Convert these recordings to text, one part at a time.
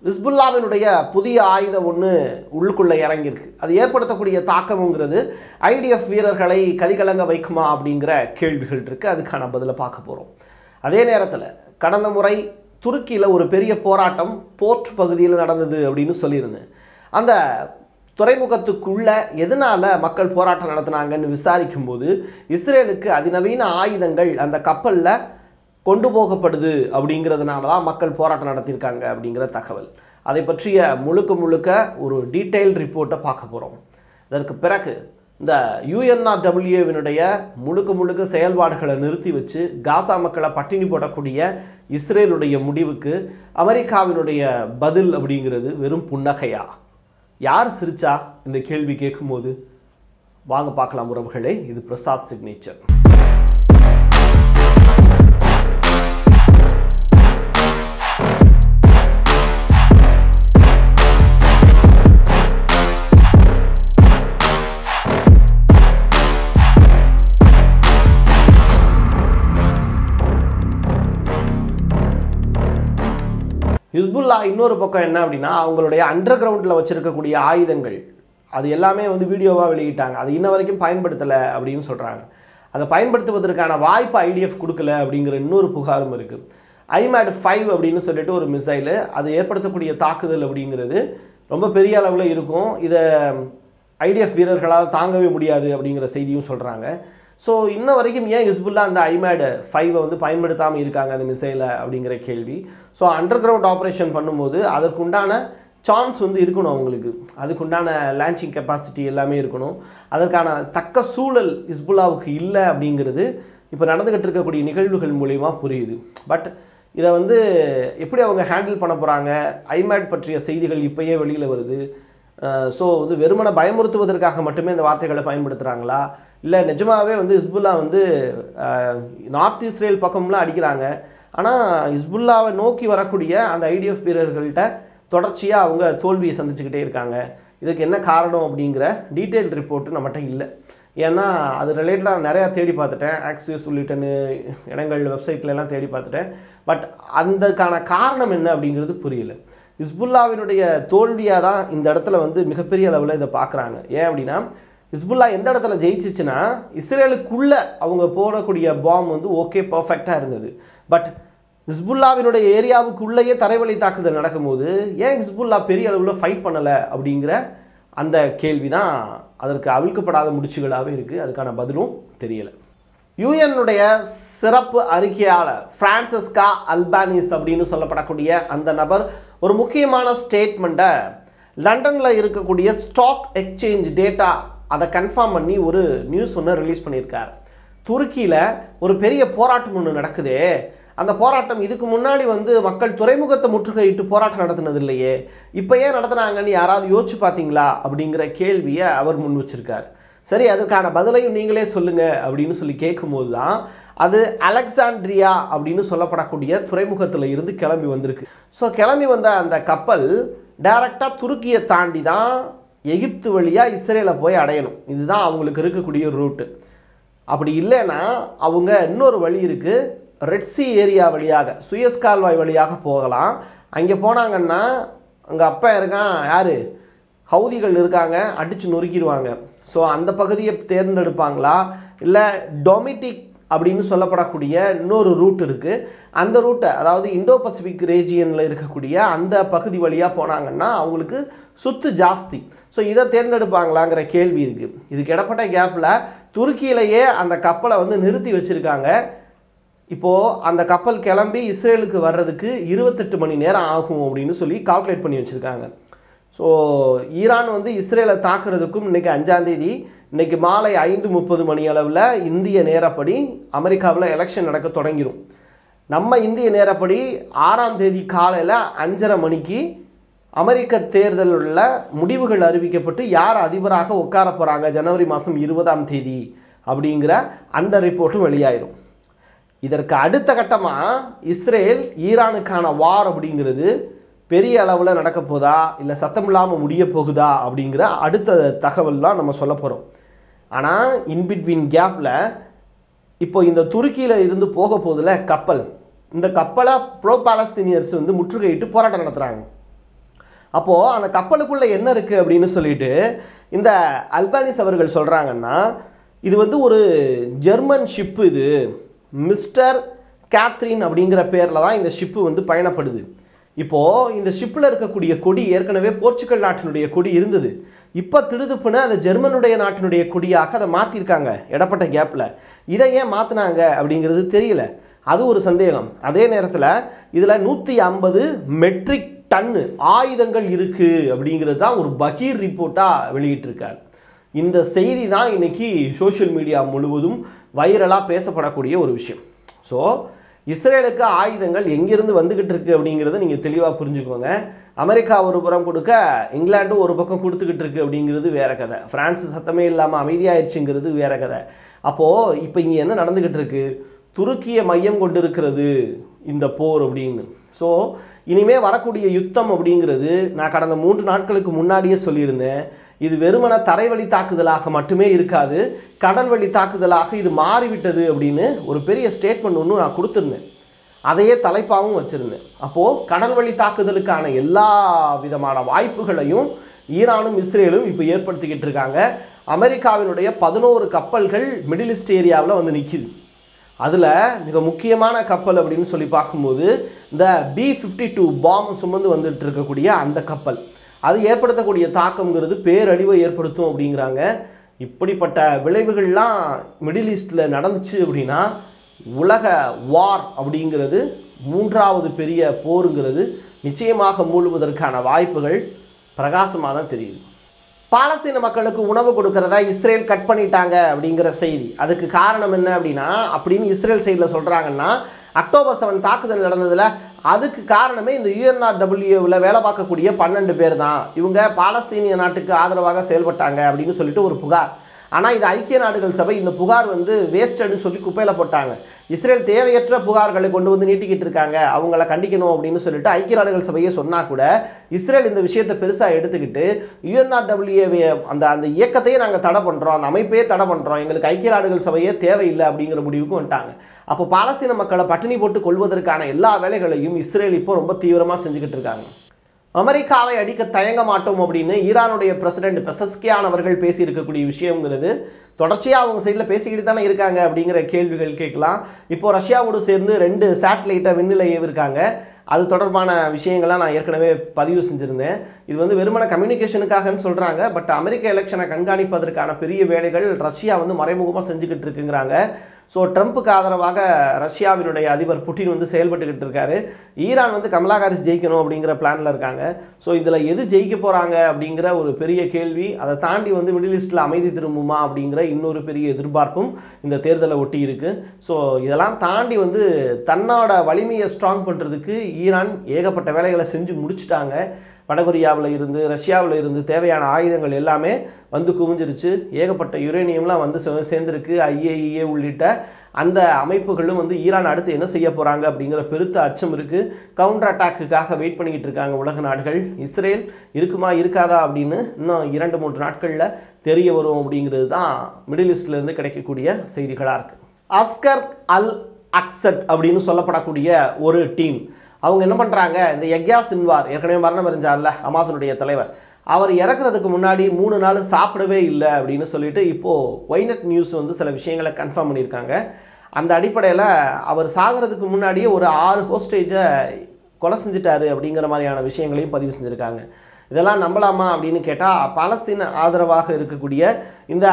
ஹிஸ்புல்லாவினுடைய புதிய ஆயுதம் ஒன்று உள்ளுக்குள்ளே இறங்கியிருக்கு அது ஏற்படுத்தக்கூடிய தாக்கம்ங்கிறது ஐடிஎஃப் வீரர்களை கதிகலங்க வைக்குமா அப்படிங்கிற கேள்விகள் இருக்குது அதுக்கான பதிலை பார்க்க போகிறோம் அதே நேரத்தில் கடந்த முறை துருக்கியில் ஒரு பெரிய போராட்டம் போர்ட் பகுதியில் நடந்தது அப்படின்னு சொல்லியிருந்தேன் அந்த துறைமுகத்துக்குள்ள எதனால் மக்கள் போராட்டம் நடத்தினாங்கன்னு விசாரிக்கும்போது இஸ்ரேலுக்கு அதிநவீன ஆயுதங்கள் அந்த கப்பலில் கொண்டு போகப்படுது அப்படிங்கிறதுனால தான் மக்கள் போராட்டம் நடத்தியிருக்காங்க அப்படிங்கிற தகவல் அதை பற்றிய முழுக்க முழுக்க ஒரு டீட்டெயில் ரிப்போர்ட்டை பார்க்க போகிறோம் இதற்கு பிறகு இந்த யுஎன்ஆர்டபிள்யூவினுடைய முழுக்க முழுக்க செயல்பாடுகளை நிறுத்தி வச்சு காசா மக்களை பட்டினி போடக்கூடிய இஸ்ரேலுடைய முடிவுக்கு அமெரிக்காவினுடைய பதில் அப்படிங்கிறது வெறும் புன்னகையா யார் சிரிச்சா இந்த கேள்வி கேட்கும்போது வாங்க பார்க்கலாம் உறவுகளே இது பிரசாத் சிக்னேச்சர் ஹிஸ்புல்லா இன்னொரு பக்கம் என்ன அப்படின்னா அவங்களுடைய அண்டர் கிரவுண்டில் வச்சிருக்கக்கூடிய ஆயுதங்கள் அது எல்லாமே வந்து வீடியோவாக வெளியிட்டாங்க அது இன்ன வரைக்கும் பயன்படுத்தலை அப்படின்னு சொல்கிறாங்க அதை பயன்படுத்துவதற்கான வாய்ப்பு ஐடிஎஃப் கொடுக்கல அப்படிங்கிற இன்னொரு புகாரும் இருக்குது ஐமேட் ஃபைவ் அப்படின்னு சொல்லிட்டு ஒரு மிசைலு அது ஏற்படுத்தக்கூடிய தாக்குதல் அப்படிங்கிறது ரொம்ப பெரிய அளவில் இருக்கும் இதை ஐடிஎஃப் வீரர்களால் தாங்கவே முடியாது அப்படிங்கிற செய்தியும் சொல்கிறாங்க ஸோ இன்ன வரைக்கும் ஏன் ஹிஸ்புல்லா அந்த ஐமேடு ஃபைவை வந்து பயன்படுத்தாமல் இருக்காங்க அந்த மிசைலை அப்படிங்கிற கேள்வி ஸோ அண்டர் கிரவுண்ட் ஆப்ரேஷன் பண்ணும்போது அதற்குண்டான சான்ஸ் வந்து இருக்கணும் அவங்களுக்கு அதுக்குண்டான லான்ச்சிங் கெப்பாசிட்டி எல்லாமே இருக்கணும் அதற்கான தக்க சூழல் ஹிஸ்புல்லாவுக்கு இல்லை அப்படிங்கிறது இப்போ நடந்துக்கிட்டு இருக்கக்கூடிய நிகழ்வுகள் மூலிமா புரியுது பட் இதை வந்து எப்படி அவங்க ஹேண்டில் பண்ண போகிறாங்க ஐமேட் பற்றிய செய்திகள் இப்போயே வெளியில் வருது ஸோ வந்து வெறுமனை பயமுறுத்துவதற்காக மட்டுமே இந்த வார்த்தைகளை பயன்படுத்துகிறாங்களா இல்லை நிஜமாகவே வந்து ஹிஸ்புல்லா வந்து நார்த் இஸ்ரேல் பக்கம்லாம் அடிக்கிறாங்க ஆனால் ஹிஸ்புல்லாவை நோக்கி வரக்கூடிய அந்த ஐடிஎஃப் வீரர்கள்ட்ட தொடர்ச்சியாக அவங்க தோல்வியை சந்திச்சுக்கிட்டே இருக்காங்க இதுக்கு என்ன காரணம் அப்படிங்கிற டீட்டெயில் ரிப்போர்ட்டு நம்மகிட்ட இல்லை ஏன்னா அது ரிலேட்டடாக நிறையா தேடி பார்த்துட்டேன் ஆக்சியஸ் உள்ளிட்ட இடங்கள் வெப்சைட்ல எல்லாம் தேடி பார்த்துட்டேன் பட் அந்தக்கான காரணம் என்ன அப்படிங்கிறது புரியல ஹிஸ்புல்லாவினுடைய தோல்வியாக தான் இந்த இடத்துல வந்து மிகப்பெரிய அளவில் இதை பார்க்குறாங்க ஏன் அப்படின்னா ஹிஸ்புல்லா எந்த இடத்துல ஜெயிச்சிச்சுன்னா இஸ்ரேலுக்குள்ள அவங்க போடக்கூடிய பாம் வந்து ஓகே பர்ஃபெக்டாக இருந்தது பட் ஹிஸ்புல்லாவினுடைய ஏரியாவுக்குள்ளேயே தரைவழி தாக்குதல் நடக்கும்போது ஏன் ஹிஸ்புல்லா பெரிய அளவில் ஃபைட் பண்ணலை அப்படிங்கிற அந்த கேள்வி தான் அதற்கு அவிழ்க்கப்படாத முடிச்சுகளாகவே இருக்குது அதுக்கான பதிலும் தெரியலை யூஎன்னுடைய சிறப்பு அறிக்கையாளர் பிரான்சிஸ்கா அல்பானிஸ் அப்படின்னு சொல்லப்படக்கூடிய அந்த நபர் ஒரு முக்கியமான ஸ்டேட்மெண்ட்டை லண்டனில் இருக்கக்கூடிய ஸ்டாக் எக்ஸ்சேஞ்ச் டேட்டா அதை கன்ஃபார்ம் பண்ணி ஒரு நியூஸ் ஒன்று ரிலீஸ் பண்ணியிருக்கார் துருக்கியில் ஒரு பெரிய போராட்டம் ஒன்று நடக்குதே அந்த போராட்டம் இதுக்கு முன்னாடி வந்து மக்கள் துறைமுகத்தை முற்றுகையிட்டு போராட்டம் நடத்தினது இல்லையே இப்போ ஏன் நடத்துனாங்கன்னு யாராவது யோசிச்சு பார்த்தீங்களா அப்படிங்கிற கேள்வியை அவர் முன் வச்சிருக்கார் சரி அதுக்கான பதிலையும் நீங்களே சொல்லுங்க அப்படின்னு சொல்லி கேட்கும்போது தான் அது அலெக்சாண்ட்ரியா அப்படின்னு சொல்லப்படக்கூடிய துறைமுகத்தில் இருந்து கிளம்பி வந்திருக்கு ஸோ கிளம்பி வந்த அந்த கப்பல் டைரக்டாக துருக்கியை தாண்டி தான் எகிப்து வழியாக இஸ்ரேலை போய் அடையணும் இதுதான் அவங்களுக்கு இருக்கக்கூடிய ரூட்டு அப்படி இல்லைன்னா அவங்க இன்னொரு வழி இருக்குது ரெட்சி ஏரியா வழியாக சுயஸ் கால்வாய் வழியாக போகலாம் அங்கே போனாங்கன்னா அங்கே அப்பா இருக்கான் யார் ஹவுதிகள் இருக்காங்க அடித்து நொறுக்கிடுவாங்க ஸோ அந்த பகுதியை தேர்ந்தெடுப்பாங்களா இல்லை டொமிட்டிக் அப்படின்னு சொல்லப்படக்கூடிய இன்னொரு ரூட் இருக்குது அந்த ரூட்டை அதாவது இண்டோ பசிபிக் ரீஜியனில் இருக்கக்கூடிய அந்த பகுதி வழியாக போனாங்கன்னா அவங்களுக்கு சுத்து ஜாஸ்தி ஸோ இதை தேர்ந்தெடுப்பாங்களாங்கிற கேள்வி இருக்குது இதுக்கு இடப்பட்ட கேப்பில் துருக்கியிலேயே அந்த கப்பலை வந்து நிறுத்தி வச்சுருக்காங்க இப்போது அந்த கப்பல் கிளம்பி இஸ்ரேலுக்கு வர்றதுக்கு இருபத்தெட்டு மணி நேரம் ஆகும் அப்படின்னு சொல்லி கால்குலேட் பண்ணி வச்சுருக்காங்க ஸோ ஈரான் வந்து இஸ்ரேலை தாக்குறதுக்கும் இன்றைக்கி அஞ்சாந்தேதி இன்னைக்கு மாலை ஐந்து முப்பது மணி அளவில் இந்திய நேரப்படி அமெரிக்காவில் எலெக்ஷன் நடக்க தொடங்கிடும் நம்ம இந்திய நேரப்படி ஆறாம் தேதி காலையில் அஞ்சரை மணிக்கு அமெரிக்க தேர்தலில் முடிவுகள் அறிவிக்கப்பட்டு யார் அதிபராக உட்கார போகிறாங்க ஜனவரி மாதம் இருபதாம் தேதி அப்படிங்கிற அந்த ரிப்போர்ட்டும் வெளியாயிரும் இதற்கு அடுத்த கட்டமாக இஸ்ரேல் ஈரானுக்கான வார் அப்படிங்கிறது பெரிய அளவில் நடக்க போதா இல்லை சத்தம் இல்லாமல் முடிய போகுதா அப்படிங்கிற அடுத்த தகவல்லாம் நம்ம சொல்ல போகிறோம் ஆனால் இன்பிட்வீன் கேப்பில் இப்போ இந்த துருக்கியில் இருந்து போக போதில் கப்பல் இந்த கப்பலை ப்ரோ பாலஸ்தீனியர்ஸ் வந்து முற்றுகையிட்டு போராட்டம் நடத்துகிறாங்க அப்போது அந்த கப்பலுக்குள்ளே என்ன இருக்குது அப்படின்னு சொல்லிட்டு இந்த அல்பானிஸ் அவர்கள் சொல்கிறாங்கன்னா இது வந்து ஒரு ஜெர்மன் ஷிப்பு இது மிஸ்டர் கேத்ரின் அப்படிங்கிற பேரில் தான் இந்த ஷிப்பு வந்து பயணப்படுது இப்போது இந்த ஷிப்பில் இருக்கக்கூடிய கொடி ஏற்கனவே போர்ச்சுகல் நாட்டினுடைய கொடி இருந்தது இப்போ திடுதுப்புன்னு அதை ஜெர்மனுடைய நாட்டினுடைய கொடியாக அதை மாற்றிருக்காங்க இடப்பட்ட கேப்பில் இதை ஏன் மாற்றினாங்க அப்படிங்கிறது தெரியல அது ஒரு சந்தேகம் அதே நேரத்தில் இதில் நூற்றி ஐம்பது மெட்ரிக் டன்னு ஆயுதங்கள் இருக்குது அப்படிங்கிறது தான் ஒரு பகீர் ரிப்போர்ட்டாக வெளியிட்டிருக்கார் இந்த செய்தி தான் இன்னைக்கு சோஷியல் மீடியா முழுவதும் வைரலாக பேசப்படக்கூடிய ஒரு விஷயம் ஸோ இஸ்ரேலுக்கு ஆயுதங்கள் எங்கிருந்து வந்துக்கிட்டு இருக்கு அப்படிங்கிறத நீங்கள் தெளிவாக புரிஞ்சுக்கோங்க அமெரிக்கா ஒரு புறம் கொடுக்க இங்கிலாண்டும் ஒரு பக்கம் கொடுத்துக்கிட்டு இருக்கு அப்படிங்கிறது வேற கதை பிரான்ஸ் சத்தமே இல்லாமல் அமைதியாயிடுச்சுங்கிறது வேற கதை அப்போது இப்போ இங்கே என்ன நடந்துக்கிட்டு இருக்கு துருக்கிய மையம் கொண்டு இருக்கிறது இந்த போர் அப்படின்னு ஸோ இனிமே வரக்கூடிய யுத்தம் அப்படிங்கிறது நான் கடந்த மூன்று நாட்களுக்கு முன்னாடியே சொல்லியிருந்தேன் இது வெறுமன தரைவழி தாக்குதலாக மட்டுமே இருக்காது கடல் வழி தாக்குதலாக இது மாறிவிட்டது அப்படின்னு ஒரு பெரிய ஸ்டேட்மெண்ட் ஒன்று நான் கொடுத்துருந்தேன் அதையே தலைப்பாகவும் வச்சுருந்தேன் அப்போது கடல் வழி தாக்குதலுக்கான எல்லா விதமான வாய்ப்புகளையும் ஈரானும் இஸ்ரேலும் இப்போ ஏற்படுத்திக்கிட்டு இருக்காங்க அமெரிக்காவினுடைய பதினோரு கப்பல்கள் மிடில் ஈஸ்ட் ஏரியாவில் வந்து நிற்கிது அதில் மிக முக்கியமான கப்பல் அப்படின்னு சொல்லி பார்க்கும்போது இந்த பி ஃபிஃப்டி டூ பாம் சுமந்து வந்துட்டு இருக்கக்கூடிய அந்த கப்பல் அது ஏற்படுத்தக்கூடிய தாக்கம்ங்கிறது பேரழிவை ஏற்படுத்தும் அப்படிங்கிறாங்க இப்படிப்பட்ட விளைவுகள்லாம் மிடில் ஈஸ்டில் நடந்துச்சு அப்படின்னா உலக வார் அப்படிங்கிறது மூன்றாவது பெரிய போருங்கிறது நிச்சயமாக மூழ்குவதற்கான வாய்ப்புகள் பிரகாசமாக தான் தெரியுது பாலஸ்தீன மக்களுக்கு உணவு கொடுக்கறத இஸ்ரேல் கட் பண்ணிட்டாங்க அப்படிங்கிற செய்தி அதுக்கு காரணம் என்ன அப்படின்னா அப்படின்னு இஸ்ரேல் சைடில் சொல்கிறாங்கன்னா அக்டோபர் செவன் தாக்குதல் நடந்ததில் அதுக்கு காரணமே இந்த யூஎன்ஆர்டபிள்யூவில் வேலை பார்க்கக்கூடிய பன்னெண்டு பேர் தான் இவங்க பாலஸ்தீனிய நாட்டுக்கு ஆதரவாக செயல்பட்டாங்க அப்படின்னு சொல்லிட்டு ஒரு புகார் ஆனால் இது ஐக்கிய நாடுகள் சபை இந்த புகார் வந்து வேஸ்டட்னு சொல்லி குப்பையில் போட்டாங்க இஸ்ரேல் தேவையற்ற புகார்களை கொண்டு வந்து நீட்டிக்கிட்டு இருக்காங்க அவங்கள கண்டிக்கணும் அப்படின்னு சொல்லிட்டு ஐக்கிய நாடுகள் சபையே சொன்னால் கூட இஸ்ரேல் இந்த விஷயத்தை பெருசாக எடுத்துக்கிட்டு யுஎன்ஆர்டபிள்யூஏ அந்த அந்த இயக்கத்தையே நாங்கள் தடை பண்ணுறோம் அந்த அமைப்பையே தடை பண்ணுறோம் எங்களுக்கு ஐக்கிய நாடுகள் சபையே தேவையில்லை அப்படிங்கிற முடிவுக்கு வந்துட்டாங்க அப்போ பாலஸ்தீன மக்களை பட்டினி போட்டு கொள்வதற்கான எல்லா வேலைகளையும் இஸ்ரேல் இப்போ ரொம்ப தீவிரமாக செஞ்சுக்கிட்டு இருக்காங்க அமெரிக்காவை அடிக்க தயங்க மாட்டோம் அப்படின்னு ஈரானுடைய பிரசிடென்ட் பெசஸ்கியான் அவர்கள் பேசியிருக்கக்கூடிய விஷயங்கிறது தொடர்ச்சியாக அவங்க சைடில் பேசிக்கிட்டு தானே இருக்காங்க அப்படிங்கிற கேள்விகள் கேட்கலாம் இப்போ ரஷ்யாவோடு சேர்ந்து ரெண்டு சேட்டலைட்டை விண்ணில் ஏவிருக்காங்க அது தொடர்பான விஷயங்கள்லாம் நான் ஏற்கனவே பதிவு செஞ்சுருந்தேன் இது வந்து வெறுமன கம்யூனிகேஷனுக்காகன்னு சொல்கிறாங்க பட் அமெரிக்க எலெக்ஷனை கண்காணிப்பதற்கான பெரிய வேலைகள் ரஷ்யா வந்து மறைமுகமாக செஞ்சுக்கிட்டு இருக்குங்கிறாங்க ஸோ ட்ரம்ப்புக்கு ஆதரவாக ரஷ்யாவினுடைய அதிபர் புட்டின் வந்து செயல்பட்டுக்கிட்டு இருக்காரு ஈரான் வந்து கமலா ஹாரிஸ் ஜெயிக்கணும் அப்படிங்கிற பிளானில் இருக்காங்க ஸோ இதில் எது ஜெயிக்க போகிறாங்க அப்படிங்கிற ஒரு பெரிய கேள்வி அதை தாண்டி வந்து மிடில் ஈஸ்டில் அமைதி திரும்புமா அப்படிங்கிற இன்னொரு பெரிய எதிர்பார்ப்பும் இந்த தேர்தலை ஒட்டி இருக்கு ஸோ இதெல்லாம் தாண்டி வந்து தன்னோட வலிமையை ஸ்ட்ராங் பண்ணுறதுக்கு ஈரான் ஏகப்பட்ட வேலைகளை செஞ்சு முடிச்சுட்டாங்க வடகொரியாவில் இருந்து ரஷ்யாவில் இருந்து தேவையான ஆயுதங்கள் எல்லாமே வந்து குவிஞ்சிருச்சு ஏகப்பட்ட யுரேனியம்லாம் வந்து சே- சேர்ந்திருக்கு ஐஏஇஏ உள்ளிட்ட அந்த அமைப்புகளும் வந்து ஈரான் அடுத்து என்ன செய்ய போகிறாங்க அப்படிங்கிற பெருத்த அச்சம் இருக்குது கவுண்டர் அட்டாக்குக்காக வெயிட் பண்ணிக்கிட்டு இருக்காங்க உலக நாடுகள் இஸ்ரேல் இருக்குமா இருக்காதா அப்படின்னு இன்னும் இரண்டு மூன்று நாட்களில் தெரிய வரும் அப்படிங்கிறது தான் மிடில் ஈஸ்ட்லேருந்து கிடைக்கக்கூடிய செய்திகளாக இருக்குது அஸ்கர் அல் அக்சட் அப்படின்னு சொல்லப்படக்கூடிய ஒரு டீம் அவங்க என்ன பண்ணுறாங்க இந்த யக்யா சின்வார் ஏற்கனவே மரணம் அறிஞ்சார்ல அமாசனுடைய தலைவர் அவர் இறக்குறதுக்கு முன்னாடி மூணு நாள் சாப்பிடவே இல்லை அப்படின்னு சொல்லிட்டு இப்போது ஒய்நெட் நியூஸ் வந்து சில விஷயங்களை கன்ஃபார்ம் பண்ணியிருக்காங்க அந்த அடிப்படையில் அவர் சாகிறதுக்கு முன்னாடியே ஒரு ஆறு ஹோஸ்டேஜை கொலை செஞ்சுட்டாரு அப்படிங்கிற மாதிரியான விஷயங்களையும் பதிவு செஞ்சுருக்காங்க இதெல்லாம் நம்பலாமா அப்படின்னு கேட்டால் பாலஸ்தீன ஆதரவாக இருக்கக்கூடிய இந்த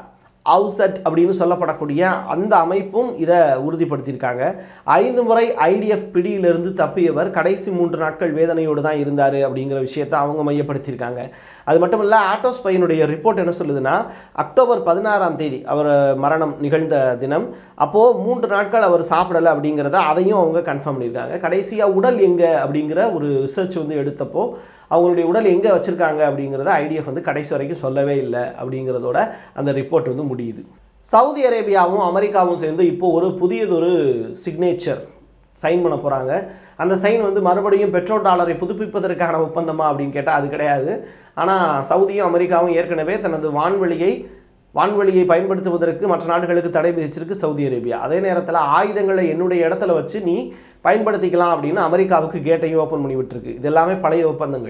அவுசட் அப்படின்னு சொல்லப்படக்கூடிய அந்த அமைப்பும் இதை உறுதிப்படுத்தியிருக்காங்க ஐந்து முறை ஐடிஎஃப் பிடியிலிருந்து தப்பியவர் கடைசி மூன்று நாட்கள் வேதனையோடு தான் இருந்தார் அப்படிங்கிற விஷயத்தை அவங்க மையப்படுத்தியிருக்காங்க அது மட்டும் இல்லை ஆட்டோஸ்பையினுடைய ரிப்போர்ட் என்ன சொல்லுதுன்னா அக்டோபர் பதினாறாம் தேதி அவர் மரணம் நிகழ்ந்த தினம் அப்போது மூன்று நாட்கள் அவர் சாப்பிடலை அப்படிங்கிறத அதையும் அவங்க கன்ஃபார்ம் பண்ணியிருக்காங்க கடைசியாக உடல் எங்கே அப்படிங்கிற ஒரு ரிசர்ச் வந்து எடுத்தப்போ அவங்களுடைய உடல் எங்கே வச்சுருக்காங்க அப்படிங்கிறத ஐடிஎஃப் வந்து கடைசி வரைக்கும் சொல்லவே இல்லை அப்படிங்கிறதோட அந்த ரிப்போர்ட் வந்து முடியுது சவுதி அரேபியாவும் அமெரிக்காவும் சேர்ந்து இப்போ ஒரு புதியதொரு சிக்னேச்சர் சைன் பண்ண போகிறாங்க அந்த சைன் வந்து மறுபடியும் பெட்ரோல் டாலரை புதுப்பிப்பதற்கான ஒப்பந்தமா அப்படின்னு கேட்டால் அது கிடையாது ஆனால் சவுதியும் அமெரிக்காவும் ஏற்கனவே தனது வான்வெளியை வான்வெளியை பயன்படுத்துவதற்கு மற்ற நாடுகளுக்கு தடை விதிச்சிருக்கு சவுதி அரேபியா அதே நேரத்தில் ஆயுதங்களை என்னுடைய இடத்துல வச்சு நீ பயன்படுத்திக்கலாம் அப்படின்னு அமெரிக்காவுக்கு கேட்டையும் ஓப்பன் பண்ணி விட்டுருக்கு இது எல்லாமே பழைய ஒப்பந்தங்கள்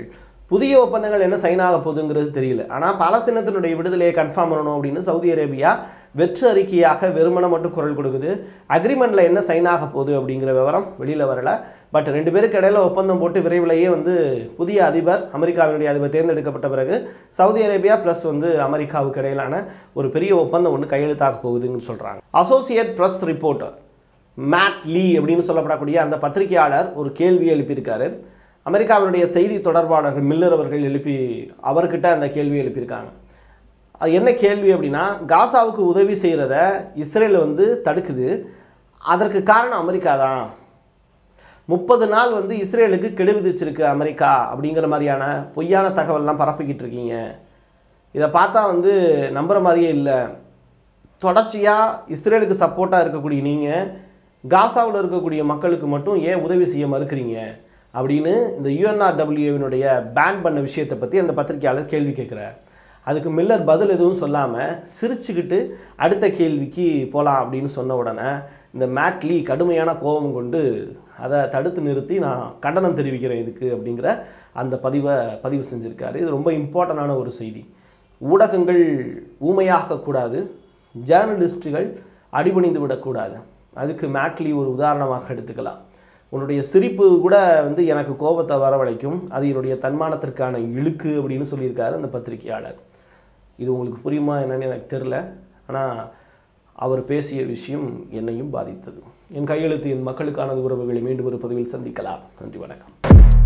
புதிய ஒப்பந்தங்கள் என்ன சைன் ஆக போகுதுங்கிறது தெரியல ஆனால் பாலஸ்தீனத்தினுடைய விடுதலையை கன்ஃபார்ம் பண்ணணும் அப்படின்னு சவுதி அரேபியா வெற்று அறிக்கையாக வெறுமனை மட்டும் குரல் கொடுக்குது அக்ரிமெண்ட்டில் என்ன சைன் ஆக போகுது அப்படிங்கிற விவரம் வெளியில் வரல பட் ரெண்டு பேருக்கு இடையில ஒப்பந்தம் போட்டு விரைவிலேயே வந்து புதிய அதிபர் அமெரிக்காவினுடைய அதிபர் தேர்ந்தெடுக்கப்பட்ட பிறகு சவுதி அரேபியா ப்ளஸ் வந்து அமெரிக்காவுக்கு இடையிலான ஒரு பெரிய ஒப்பந்தம் ஒன்று கையெழுத்தாக போகுதுன்னு சொல்கிறாங்க associate press reporter Matt Lee அப்படின்னு சொல்லப்படக்கூடிய அந்த பத்திரிகையாளர் ஒரு கேள்வி எழுப்பியிருக்காரு அமெரிக்காவினுடைய செய்தி தொடர்பாளர்கள் மில்லர் அவர்கள் எழுப்பி அவர்கிட்ட அந்த கேள்வி எழுப்பியிருக்காங்க அது என்ன கேள்வி அப்படின்னா காசாவுக்கு உதவி செய்கிறத இஸ்ரேல் வந்து தடுக்குது அதற்கு காரணம் அமெரிக்கா தான் முப்பது நாள் வந்து இஸ்ரேலுக்கு கெடு விதிச்சிருக்கு அமெரிக்கா அப்படிங்கிற மாதிரியான பொய்யான தகவல்லாம் பரப்பிக்கிட்டு இருக்கீங்க இதை பார்த்தா வந்து நம்புற மாதிரியே இல்லை தொடர்ச்சியாக இஸ்ரேலுக்கு சப்போர்ட்டாக இருக்கக்கூடிய நீங்கள் காசாவில் இருக்கக்கூடிய மக்களுக்கு மட்டும் ஏன் உதவி செய்ய மறுக்கிறீங்க அப்படின்னு இந்த யுஎன்ஆர்டபிள்யூவினுடைய பேன் பண்ண விஷயத்தை பற்றி அந்த பத்திரிகையாளர் கேள்வி கேட்குறார் அதுக்கு மில்லர் பதில் எதுவும் சொல்லாமல் சிரிச்சுக்கிட்டு அடுத்த கேள்விக்கு போகலாம் அப்படின்னு சொன்ன உடனே இந்த மேட்லி கடுமையான கோபம் கொண்டு அதை தடுத்து நிறுத்தி நான் கண்டனம் தெரிவிக்கிறேன் இதுக்கு அப்படிங்கிற அந்த பதிவை பதிவு செஞ்சுருக்காரு இது ரொம்ப இம்பார்ட்டண்டான ஒரு செய்தி ஊடகங்கள் ஊமையாகக்கூடாது ஜேர்னலிஸ்ட்டுகள் அடிபணிந்து விடக்கூடாது அதுக்கு மேட்லி ஒரு உதாரணமாக எடுத்துக்கலாம் உன்னுடைய சிரிப்பு கூட வந்து எனக்கு கோபத்தை வரவழைக்கும் அது என்னுடைய தன்மானத்திற்கான இழுக்கு அப்படின்னு சொல்லியிருக்காரு அந்த பத்திரிகையாளர் இது உங்களுக்கு புரியுமா என்னன்னு எனக்கு தெரில ஆனால் அவர் பேசிய விஷயம் என்னையும் பாதித்தது என் கையெழுத்து என் மக்களுக்கானது உறவுகளை மீண்டும் ஒரு பதிவில் சந்திக்கலாம் நன்றி வணக்கம்